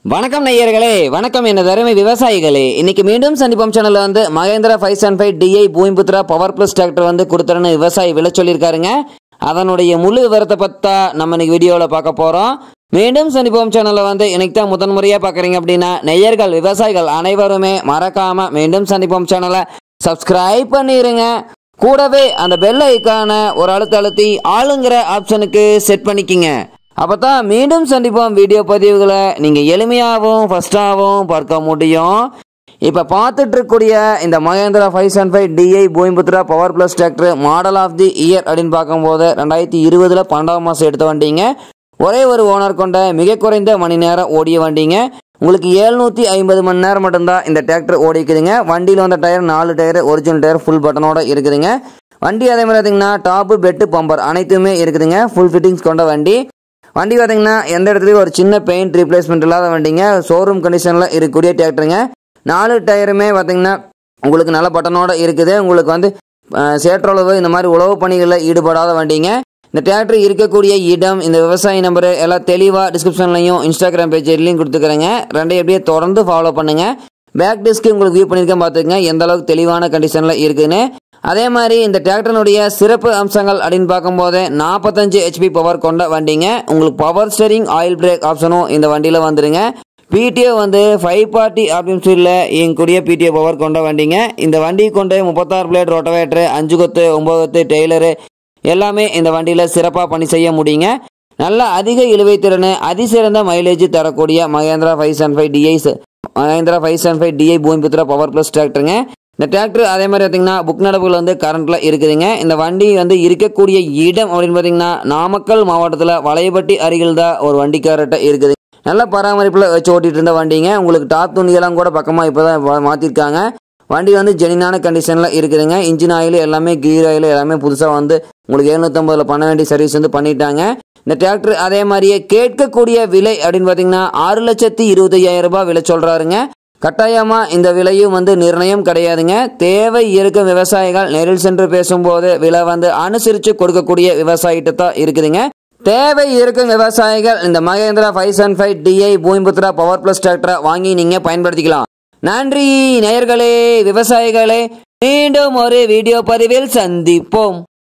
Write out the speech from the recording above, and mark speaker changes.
Speaker 1: வணக்கம் நேயர்களே வணக்கம் எனது அருமை விவசாயிகளே இன்னைக்கு மீண்டும் சந்திப்போம் சேனல்ல வந்து Mahindra five seven five DI Bhumiputra power plus tractor வந்து கொடுத்துறன்னு விவசாயி விலை சொல்லியிருக்காருங்க அதனுடைய முழு விவரத்தை பத்தா நம்ம இன்னைக்கு வீடியோவில் பார்க்க போறோம் மீண்டும் சந்திப்போம் சேனல்ல வந்து இன்னைக்கு தான் முதன் முறையா பார்க்குறீங்க அப்படின்னா நெய்யர்கள் விவசாயிகள் அனைவருமே மறக்காம மீண்டும் சந்திப்போம் சேனலை சப்ஸ்கிரைப் பண்ணிருங்க கூடவே அந்த பெல் ஐக்கான ஒரு அழுத்த அழுத்தி ஆளுங்கிற ஆப்ஷனுக்கு செட் பண்ணிக்கிங்க அப்பதான் மீண்டும் சந்திப்போம் வீடியோ பதிவுகளை நீங்கள் எளிமையாகவும் ஃபஸ்ட்டாகவும் பார்க்க முடியும் இப்போ பார்த்துட்டு இருக்கக்கூடிய இந்த Mahindra five seven five DI Bhumiputra power plus tractor model of the year அப்படின்னு பார்க்கும்போது ரெண்டாயிரத்தி இருபதில் பன்னெண்டாம் மாதம் எடுத்த வண்டிங்க ஒரே ஒரு ஓனர் கொண்ட மிக குறைந்த மணி நேரம் ஓடிய வண்டிங்க உங்களுக்கு ஏழ்நூற்றி ஐம்பது மணி நேரம் மட்டும்தான் இந்த டிராக்டர் ஓடிக்குதுங்க வண்டியில் வந்த டயர் நாலு டயர் ஒரிஜினல் டயர் ஃபுல் பட்டனோட இருக்குதுங்க வண்டி அதே மாதிரி பார்த்தீங்கன்னா டாப்பு பெட்டு பம்பர் அனைத்துமே இருக்குதுங்க ஃபுல் ஃபிட்டிங்ஸ் கொண்ட வண்டி வண்டி பார்த்தீங்கன்னா எந்த இடத்துலையும் ஒரு சின்ன பெயிண்ட் ரீப்ளேஸ்மெண்ட் இல்லாத வண்டிங்க ஷோரூம் கண்டிஷனில் இருக்கக்கூடிய டிராக்டருங்க நாலு டயருமே பார்த்தீங்கன்னா உங்களுக்கு நல்ல பட்டனோட இருக்குது உங்களுக்கு வந்து அஹ், சேற்றளவு இந்த மாதிரி உழவு பணிகளில் ஈடுபடாத வண்டிங்க இந்த டிராக்டர் இருக்கக்கூடிய இடம் இந்த விவசாய நம்பர் எல்லாம் தெளிவாக டிஸ்கிரிப்ஷன்லையும் இன்ஸ்டாகிராம் பேஜ்லையும் கொடுத்துக்கிறேங்க ரெண்டையும் அப்படியே தொடர்ந்து ஃபாலோ பண்ணுங்க பேக் டிஸ்க் உங்களுக்கு வியூ பண்ணியிருக்கேன் பார்த்துக்கங்க எந்த அளவுக்கு தெளிவான கண்டிஷனில் இருக்குதுன்னு அதே மாதிரி இந்த டிராக்டரினுடைய சிறப்பு அம்சங்கள் அப்படின்னு பார்க்கும்போது நாற்பத்தஞ்சு ஹெச்பி பவர் கொண்ட வண்டிங்க உங்களுக்கு பவர் ஸ்டரிங் ஆயில் பிரேக் ஆப்ஷனும் இந்த வண்டியில் வந்துருங்க பிடிஓ வந்து ஃபைவ் பார்ட்டி ஆப்ஷன் ஸ்பீடில் இயங்கக்கூடிய பிடிஓ பவர் கொண்ட வண்டிங்க இந்த வண்டி கொண்டு முப்பத்தாறு பிளேட் ரொட்டவேட்டரு அஞ்சு கொத்து ஒம்பது கொத்து டெய்லரு எல்லாமே இந்த வண்டியில் சிறப்பாக பணி செய்ய முடியுங்க நல்ல அதிக இழுவை திறன் அதிசிறந்த மைலேஜ் தரக்கூடிய Mahindra five seven five DI Mahindra five seven five DI Bhumiputra power plus டிராக்டருங்க இந்த டிராக்டர் அதே மாதிரி பார்த்தீங்கன்னா புக் நடப்புகள் வந்து கரண்ட்டில் இருக்குதுங்க இந்த வண்டி வந்து இருக்கக்கூடிய இடம் அப்படின்னு பார்த்தீங்கன்னா நாமக்கல் மாவட்டத்தில் வளையப்பட்டி அருகில் தான் ஒரு வண்டிக்காரர்கிட்ட இருக்குது நல்ல பராமரிப்பில் வச்சு ஓட்டிட்டு இருந்த வண்டிங்க உங்களுக்கு டாப் துணியெல்லாம் கூட பக்கமாக இப்போ தான் மாற்றிருக்காங்க வண்டி வந்து ஜெனினான கண்டிஷனில் இருக்குதுங்க இன்ஜின் ஆயில் எல்லாமே கீர் ஆயில் எல்லாமே புதுசாக வந்து உங்களுக்கு எழுநூற்றம்பதில் பண்ண வேண்டிய சர்வீஸ் வந்து பண்ணிட்டாங்க இந்த டிராக்டர் அதே மாதிரியே கேட்கக்கூடிய விலை அப்படின்னு பார்த்தீங்கன்னா ஆறு லட்சத்தி இருபத்தையாயிரம் ரூபாய் விலை சொல்கிறாருங்க கட்டாயமா இந்த விலையும் வந்து நிர்ணயம் கிடையாதுங்க தேவை இருக்கும் விவசாயிகள் நேரில் சென்று பேசும்போது விலை வந்து அனுசரித்து கொடுக்கக்கூடிய விவசாயிகிட்ட தான் இருக்குதுங்க தேவை இருக்கும் விவசாயிகள் இந்த Mahindra five seven five DI Bhumiputra power plus டிராக்டரை வாங்கி நீங்க பயன்படுத்திக்கலாம் நன்றி நேயர்களே விவசாயிகளே மீண்டும் ஒரு வீடியோ பதிவில் சந்திப்போம்